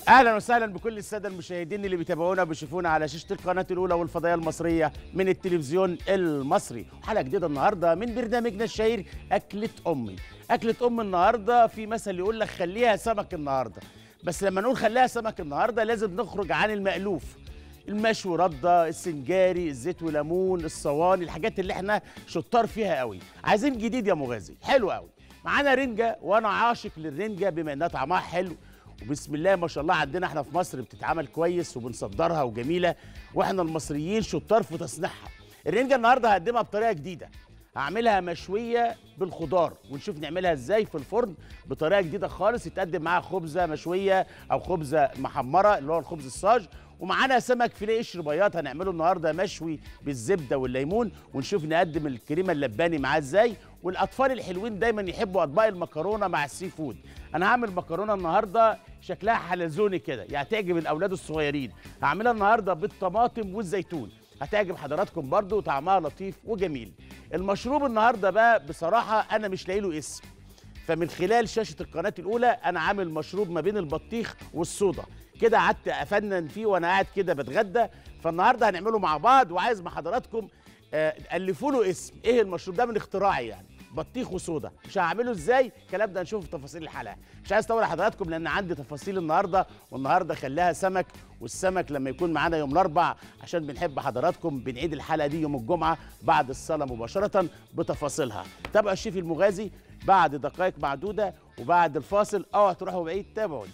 اهلا وسهلا بكل الساده المشاهدين اللي بيتابعونا وبيشوفونا على شاشه القناه الاولى والفضائيه المصريه من التلفزيون المصري حلقه جديده النهارده من برنامجنا الشهير اكله امي اكله ام النهارده في مثل يقول لك خليها سمك النهارده بس لما نقول خليها سمك النهارده لازم نخرج عن المالوف المشوي رده السنجاري الزيت وليمون الصواني الحاجات اللي احنا شطار فيها قوي عايزين جديد يا مغازي حلو قوي معانا رنجه وانا عاشق للرنجه بما انها طعمها حلو وبسم الله ما شاء الله عندنا احنا في مصر بتتعمل كويس وبنصدرها وجميله واحنا المصريين شطار في تصنيعها الرنجه النهارده هقدمها بطريقه جديده هعملها مشويه بالخضار ونشوف نعملها ازاي في الفرن بطريقه جديده خالص يتقدم معاها خبزه مشويه او خبزه محمره اللي هو الخبز الصاج ومعانا سمك فيليه قشر بياض هنعمله النهارده مشوي بالزبده والليمون ونشوف نقدم الكريمه اللباني معاه ازاي والاطفال الحلوين دايما يحبوا اطباق المكرونه مع السي فود انا هعمل مكرونه النهارده شكلها حلزوني كده يعني تعجب الاولاد الصغيرين هعملها النهارده بالطماطم والزيتون هتعجب حضراتكم برضو وطعمها لطيف وجميل المشروب النهارده بقى بصراحه انا مش لاقي له اسم فمن خلال شاشه القناه الاولى انا عامل مشروب ما بين البطيخ والصودا كده قعدت افنن فيه وانا قاعد كده بتغدى فالنهارده هنعمله مع بعض وعايز مع حضراتكم آه، الفوا له اسم ايه المشروب ده من اختراعي يعني بطيخ وصودا مش هعمله ازاي الكلام ده هنشوفه في تفاصيل الحلقه مش عايز اطول على حضراتكم لان عندي تفاصيل النهارده والنهارده خلاها سمك والسمك لما يكون معانا يوم الاربع عشان بنحب حضراتكم بنعيد الحلقه دي يوم الجمعه بعد الصلاه مباشره بتفاصيلها تابعوا الشيف المغازي بعد دقائق معدوده وبعد الفاصل اوعوا تروحوا بعيد تابعوني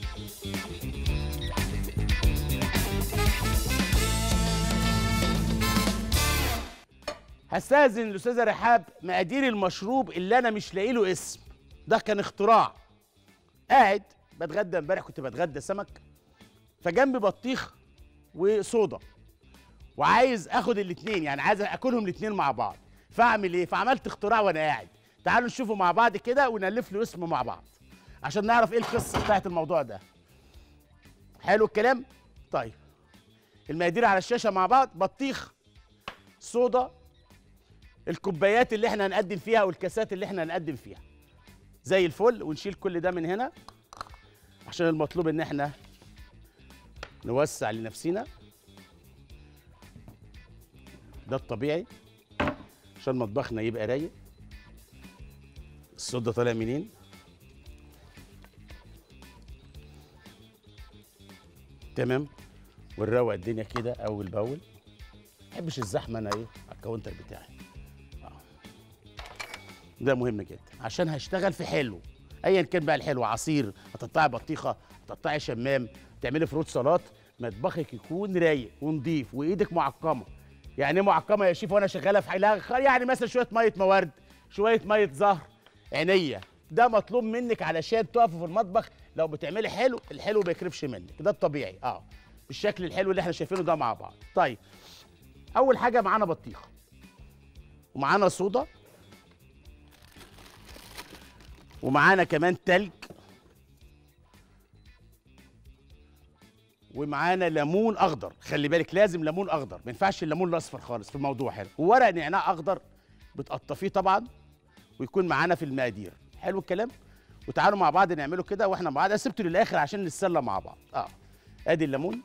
هستاذن الاستاذه رحاب مقادير المشروب اللي انا مش لاقي له اسم ده كان اختراع قاعد بتغدى امبارح كنت بتغدى سمك فجنبي بطيخ وصودا وعايز اخد الاثنين يعني عايز اكلهم الاثنين مع بعض فاعمل ايه فعملت اختراع وانا قاعد تعالوا نشوفه مع بعض كده ونالف له اسم مع بعض عشان نعرف ايه القصه بتاعت الموضوع ده حلو الكلام طيب المقادير على الشاشه مع بعض بطيخ صودا الكوبايات اللي احنا هنقدم فيها والكاسات اللي احنا هنقدم فيها زي الفل ونشيل كل ده من هنا عشان المطلوب ان احنا نوسع لنفسنا ده الطبيعي عشان مطبخنا يبقى رايق الصوت ده طالع منين تمام ونروق الدنيا كده اول باول ما بحبش الزحمه انا ايه على الكاونتر بتاعي ده مهم جدا عشان هشتغل في حلو ايا كان بقى الحلو عصير هتقطعي بطيخه هتقطعي شمام تعملي فروت سلطات مطبخك يكون رايق ونضيف وايدك معقمه يعني ايه معقمه يا شيف وانا شغاله في حاجه يعني مثلا شويه ميه موارد شويه ميه زهر عينيا ده مطلوب منك علشان تقفي في المطبخ لو بتعملي حلو الحلو ما يكرفش منك ده الطبيعي اه بالشكل الحلو اللي احنا شايفينه ده مع بعض طيب اول حاجه معانا بطيخه ومعانا صودا ومعانا كمان تلج ومعانا ليمون اخضر خلي بالك لازم ليمون اخضر ما ينفعش الليمون الاصفر خالص في الموضوع هنا وورق نعناع اخضر بتقطفيه طبعا ويكون معانا في المقادير حلو الكلام وتعالوا مع بعض نعمله كده واحنا مع بعض أنا سبته للاخر عشان نتسلى مع بعض اه ادي الليمون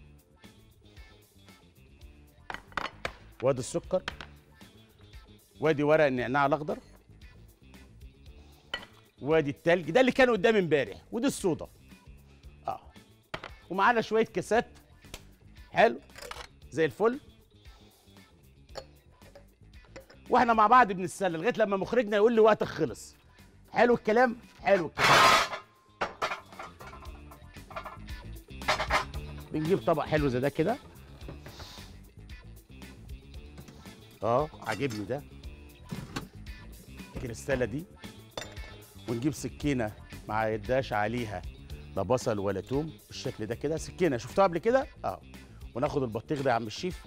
وادي السكر وادي ورق النعناع الاخضر وادي التلج ده اللي كان قدامي امبارح ودي الصودا اه ومعانا شويه كاسات حلو زي الفل واحنا مع بعض بنتسلى لغايه لما مخرجنا يقول لي وقتك خلص حلو الكلام حلو الكلام بنجيب طبق حلو زي ده كده اه عاجبني ده الكريستاله دي ونجيب سكينه ما يداش عليها لا بصل ولا توم بالشكل ده كده سكينه شفتوها قبل كده اه وناخد البطيخ ده يا عم الشيف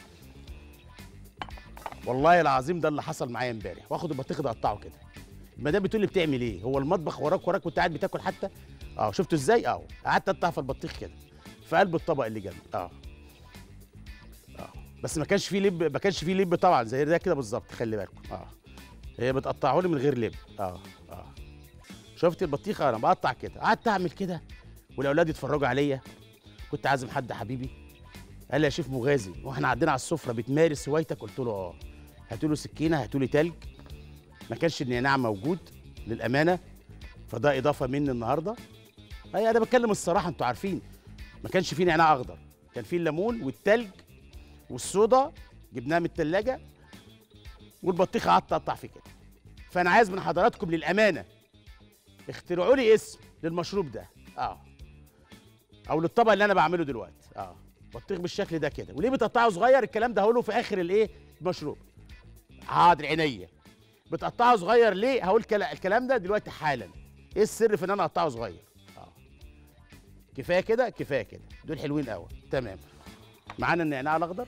والله العظيم ده اللي حصل معايا امبارح واخد البطيخ ده اقطعه كده المدام بتقول لي بتعمل ايه هو المطبخ وراك وراك وانت قاعد بتاكل حتى اه شفتوا ازاي اه قعدت اقطع في البطيخ كده في قلب الطبق اللي جنبي اه اه بس ما كانش فيه لب ما كانش فيه لب طبعا زي ده كده بالظبط خلي بالكم اه هي بتقطعه لي من غير لب اه اه شفت البطيخه انا بقطع كده قعدت اعمل كده والاولاد يتفرجوا عليا كنت عازم حد حبيبي قال لي يا شيف مغازي واحنا قاعدين على السفره بتمارس هوايتك قلت له اه هاتوا له سكينه هاتوا لي تلج ما كانش النعناع موجود للامانه فده اضافه مني النهارده اي انا بتكلم الصراحه انتوا عارفين ما كانش فيه نعناع اخضر كان فيه الليمون والتلج والصودا جبناها من التلاجة والبطيخه قعدت تقطع في كده فانا عايز من حضراتكم للامانه اخترعوا لي اسم للمشروب ده اه او للطبق اللي انا بعمله دلوقتي اه بطيخ بالشكل ده كده وليه بتقطعه صغير الكلام ده هقوله في اخر الايه المشروب حاضر عينيا بتقطعه صغير ليه هقول كلا- الكلام ده دلوقتي حالا ايه السر في ان انا اقطعه صغير اه كفايه كده كفايه كده دول حلوين قوي تمام معانا النعناع الاخضر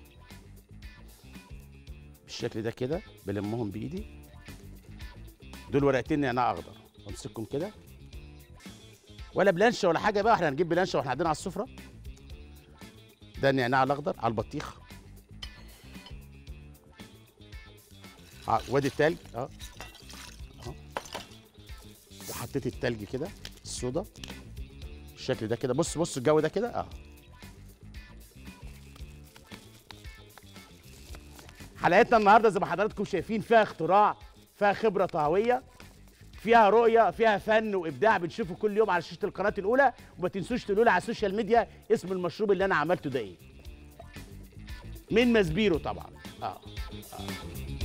بالشكل ده كده بلمهم بايدي دول ورقتين نعناع اخضر امسكهم كده ولا بلانشه ولا حاجه بقى احنا هنجيب بلانشه واحنا قاعدين على السفره ده النعناع الاخضر على البطيخ ع- وادي التلج اه اهو وحطيت التلج كده الصودا بالشكل ده كده بص بص الجو ده كده اه حلقتنا النهارده زي ما حضراتكم شايفين فيها اختراع فيها خبره طهويه فيها رؤيه فيها فن وابداع بنشوفه كل يوم على شاشه القناه الاولى وما تنسوش تقولوا لي على السوشيال ميديا اسم المشروب اللي انا عملته ده ايه من مزبيرو طبعا اه, آه.